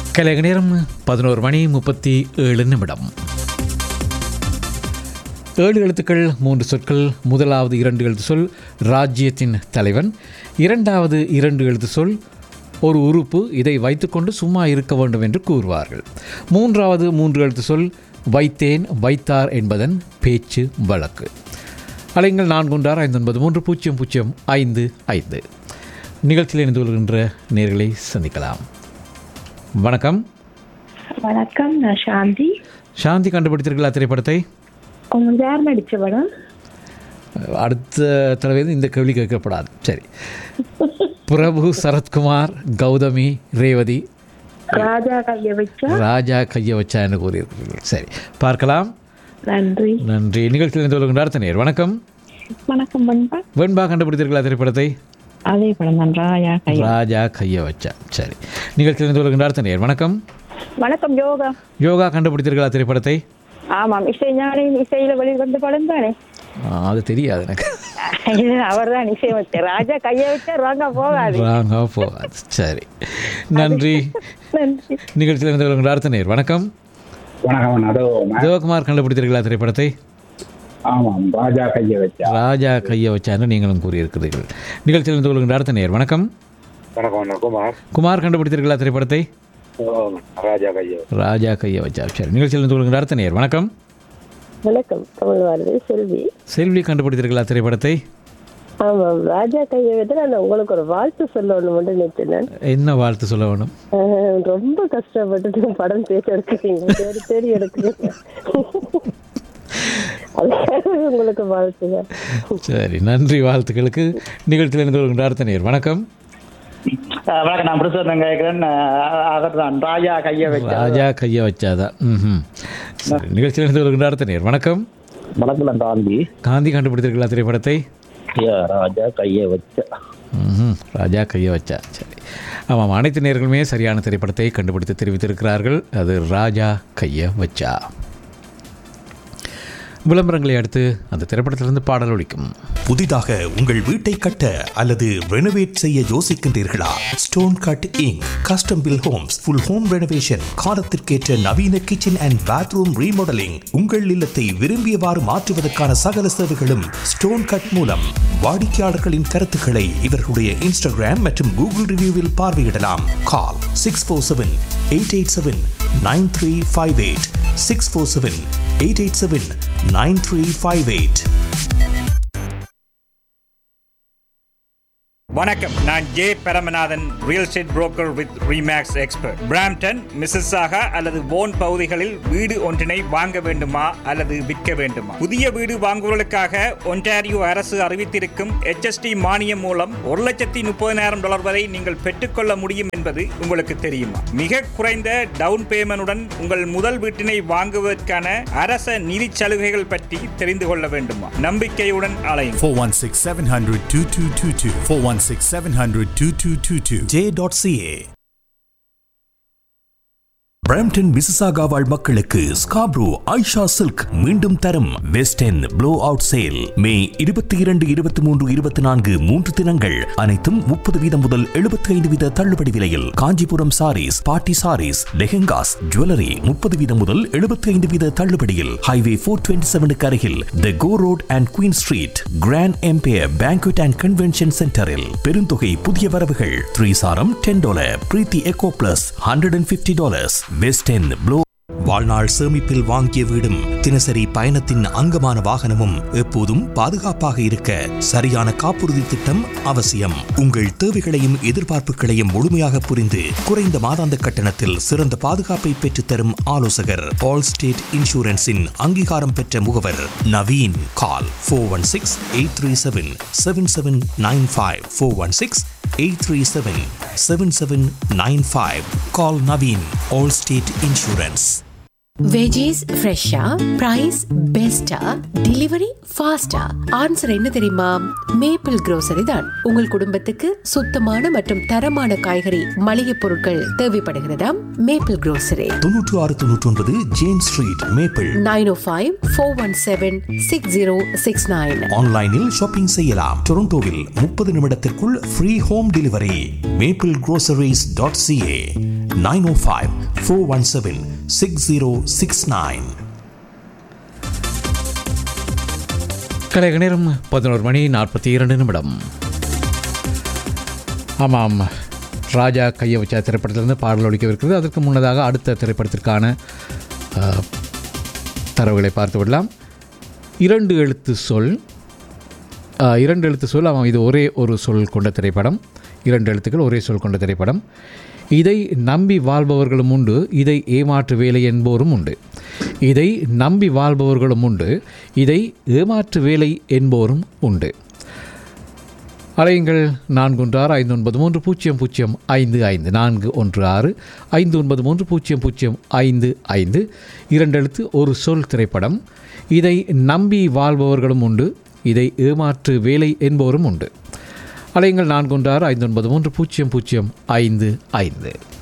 கலைக நேரம் பதினோரு மணி முப்பத்தி ஏழு நிமிடம் ஏழு எழுத்துக்கள் மூன்று சொற்கள் முதலாவது இரண்டு எழுத்து சொல் ராஜ்யத்தின் தலைவன் இரண்டாவது இரண்டு எழுத்து சொல் ஒரு உறுப்பு இதை வைத்துக்கொண்டு சும்மா இருக்க வேண்டும் என்று கூறுவார்கள் மூன்றாவது மூன்று எழுத்து சொல் வைத்தேன் வைத்தார் என்பதன் பேச்சு வழக்கு அலைங்கள் நான்கு ஒன்றார் ஐந்து ஒன்பது மூன்று பூஜ்ஜியம் பூஜ்ஜியம் ஐந்து ஐந்து நிகழ்ச்சியில் இணைந்து கொள்கின்ற நேர்களை சந்திக்கலாம் வணக்கம் வணக்கம் நான் சாந்தி சாந்தி கண்டுபிடித்தீர்களா திரைப்படத்தை உங்களுக்கு யார் நடிச்ச படம் அடுத்த தடவை இந்த கேள்வி கேட்கப்படாது சரி பிரபு சரத்குமார் கௌதமி ரேவதி ராஜா கைய வச்சா ராஜா கையை வச்சா என்று கூறியிருக்கிறீர்கள் சரி பார்க்கலாம் நன்றி நன்றி நிகழ்ச்சியில் இணைந்து கொள்கின்ற அடுத்த நேர் வணக்கம் வணக்கம் பண்பா வெண்பா கண்டுபிடித்தீர்களா திரைப்படத்தை அதே படம் தான் ராஜா கைய ராஜா கையை வச்சா சரி நிகழ்ச்சியில் இணைந்து கொள்கின்ற அடுத்த நேர் வணக்கம் வணக்கம் யோகா யோகா கண்டுபிடித்தீர்களா திரைப்படத்தை ஆமாம் இசை ஞானி இசையில வெளிவந்த படம் தானே ஆ, அது தெரியாது எனக்கு அவர் தான் இசை வச்சார் ராஜா கைய வச்சா ராங்கா போகாது ராங்கா போகாது சரி நன்றி நன்றி நிகழ்ச்சியில் இணைந்து கொள்கின்ற அடுத்த நேர் வணக்கம் வணக்கம் அதோ சிவகுமார் கண்டுபிடித்தீர்களா திரைப்படத்தை ஆமாம் ராஜா கையை வச்சா ராஜா கையை வச்சான்னு நீங்களும் கூறியிருக்கிறீர்கள் நிகழ்ச்சியில் இருந்து கொள்கின்ற அடுத்த நேர் வணக்கம் வணக்கம் வணக்கம் குமார் குமார் கண்டுபிடித்தீர்களா திரைப்படத்தை ஓ, ராஜா கையை ராஜா கையை வச்சா சரி நிகழ்ச்சியில் இருந்து கொள்கின்ற அடுத்த நேர் வணக்கம் வணக்கம் தமிழ் வாழ்வு செல்வி செல்வி கண்டுபிடித்தீர்களா திரைப்படத்தை ஆமாம் ராஜா கைய வச்சு நான் உங்களுக்கு ஒரு வாழ்த்து சொல்லணும் மட்டும் நினைச்சேன் என்ன வாழ்த்து சொல்ல வேணும் ரொம்ப கஷ்டப்பட்டு படம் பேச எடுக்கிறீங்க தேடி தேடி எடுக்கிறீங்க அதுக்காக உங்களுக்கு வாழ்த்துங்க சரி நன்றி வாழ்த்துக்களுக்கு நிகழ்ச்சியில் இருந்து கொள்கின்ற அடுத்த நேர் வணக்கம் அஹ் வணக்கம் நான் புருஷோத்தம் கேட்கிறேன் அவர் தான் ராஜா கையை வச்சு ராஜா கையை வச்சாதான் ம் சரி நிகழ்ச்சியில் இருந்து கொள்கின்ற அடுத்த நேர் வணக்கம் வணக்கம் காந்தி காந்தி கண்டுபிடித்தீர்களா திரைப்படத்தை ராஜா கையை வச்ச ம்ஹும். ராஜா கையை வச்சா சரி ஆமாம் அனைத்து நேர்களுமே சரியான திரைப்படத்தை கண்டுபிடித்து தெரிவித்திருக்கிறார்கள் அது ராஜா கையை வச்சா விளம்பரங்களை அடுத்து அந்த திரைப்படத்திலிருந்து பாடல் ஒழிக்கும் புதிதாக உங்கள் வீட்டை கட்ட அல்லது ரெனோவேட் செய்ய யோசிக்கின்றீர்களா stone cutting custom built homes full home renovation காலத்திற்கேற்ற நவீன கிச்சன் அண்ட் பாத்ரூம் ரீமாடலிங் உங்கள் இல்லத்தை விரும்பியவாறு மாற்றுவதற்கான சகல சேவைகளும் ஸ்டோன் கட் மூலம் வாடிக்கையாளர்களின் கருத்துக்களை இவர்களுடைய இன்ஸ்டாகிராம் மற்றும் கூகுள் ரிவ்யூவில் பார்வையிடலாம் call six four seven eight eight seven nine three five eight six four seven eight eight seven nine three five eight வணக்கம் நான் J Paramanathan real estate broker with Remax expert Brampton Mississauga அல்லது போன் பகுதிகளில் வீடு ஒன்றினை வாங்க வேண்டுமா அல்லது விற்க வேண்டுமா புதிய வீடு வாங்குவதற்காக ஒன்டாரியோ அரசு அறிவித்திருக்கும் HST மானியம் மூலம் ஒரு லட்சத்தி முப்பதினாயிரம் டாலர் வரை நீங்கள் பெற்றுக்கொள்ள முடியும் என்பது உங்களுக்கு தெரியுமா மிக குறைந்த டவுன் பேமெண்டுடன் உங்கள் முதல் வீட்டினை வாங்குவதற்கான அரச நிதி சலுகைகள் பற்றி தெரிந்து கொள்ள வேண்டுமா நம்பிக்கையுடன் அலையும் 416 700 2222. 416 700 2222. j.ca பிரம்டன் மிசிசாகா வாழ் மக்களுக்கு ஸ்காப்ரோ ஐஷா சில்க் மீண்டும் தரும் west end blow out sale May இருபத்தி இரண்டு இருபத்தி மூன்று இருபத்தி நான்கு மூன்று தினங்கள் அனைத்தும் முப்பது வீதம் முதல் எழுபத்தி ஐந்து வீத தள்ளுபடி விலையில் காஞ்சிபுரம் சாரீஸ் பாட்டி சாரீஸ் லெஹெங்காஸ் ஜுவல்லரி முப்பது வீதம் முதல் எழுபத்தி ஐந்து வீத தள்ளுபடியில் ஹைவே ஃபோர் டுவெண்ட்டி செவனுக்கு அருகில் the Gore road and Queen street grand empire banquet and convention சென்டரில் பெருந்தொகை புதிய வரவுகள் த்ரீ சாரம் டென் டாலர் பிரீத்தி எக்கோ plus hundred and fifty dollars west end blow வாழ்நாள் சேமிப்பில் வாங்கிய வீடும் தினசரி பயணத்தின் அங்கமான வாகனமும் எப்போதும் பாதுகாப்பாக இருக்க சரியான காப்புறுதி திட்டம் அவசியம் உங்கள் தேவைகளையும் எதிர்பார்ப்புகளையும் முழுமையாக புரிந்து குறைந்த மாதாந்த கட்டணத்தில் சிறந்த பாதுகாப்பை பெற்றுத்தரும் ஆலோசகர் ஆல் ஸ்டேட் இன்சூரன்ஸின் அங்கீகாரம் பெற்ற முகவர் Naveen call four one six eight three seven seven seven nine five four one six eight three seven seven seven nine five call Naveen Allstate insurance veggies ஃப்ரெஷ்ஷா பிரைஸ் பெஸ்டா டெலிவரி ஃபாஸ்டா ஆன்சர் என்ன தெரியுமா maple grocery தான் உங்கள் குடும்பத்துக்கு சுத்தமான மற்றும் தரமான காய்கறி மளிகை பொருட்கள் தேவைப்படுகிறதா மேப்பிள் grocery தொன்னூற்று ஆறு தொன்னூற்றி ஒன்பது James street Maple nine O five four one seven six zero six nine ஆன்லைனில் ஷாப்பிங் செய்யலாம் டொரண்டோவில் முப்பது நிமிடத்திற்குள் free home delivery Maple groceries.ca dot CA nine O five four one seven six zero six nine கலைக நேரம் பதினோரு மணி நாற்பத்தி இரண்டு நிமிடம் ஆமாம் ராஜா கையை வச்ச திரைப்படத்திலிருந்து பாடல் ஒழிக்கவிருக்கிறது அதற்கு முன்னதாக அடுத்த திரைப்படத்திற்கான ஆ, தரவுகளை பார்த்து விடலாம் இரண்டு எழுத்து சொல் ஆ, இரண்டு எழுத்து சொல் ஆமாம் இது ஒரே ஒரு சொல் கொண்ட திரைப்படம் இரண்டு எழுத்துக்கள் ஒரே சொல் கொண்ட திரைப்படம் இதை நம்பி வாழ்பவர்களும் உண்டு இதை ஏமாற்று வேலை என்போரும் உண்டு இதை நம்பி வாழ்பவர்களும் உண்டு இதை ஏமாற்று வேலை என்போரும் உண்டு அலையுங்கள் நான்கு ஒன்று ஆறு ஐந்து ஒன்பது மூன்று பூஜ்ஜியம் பூஜ்ஜியம் ஐந்து ஐந்து நான்கு ஒன்று ஆறு ஐந்து ஒன்பது மூன்று பூஜ்ஜியம் பூஜ்ஜியம் ஐந்து ஐந்து இரண்டெழுத்து ஒரு சொல் திரைப்படம் இதை நம்பி வாழ்பவர்களும் உண்டு இதை ஏமாற்று வேலை என்போரும் உண்டு அலையுங்கள் நான்கு ஒன்று ஆறு ஐந்து ஒன்பது மூன்று பூஜ்ஜியம் பூஜ்ஜியம் ஐந்து ஐந்து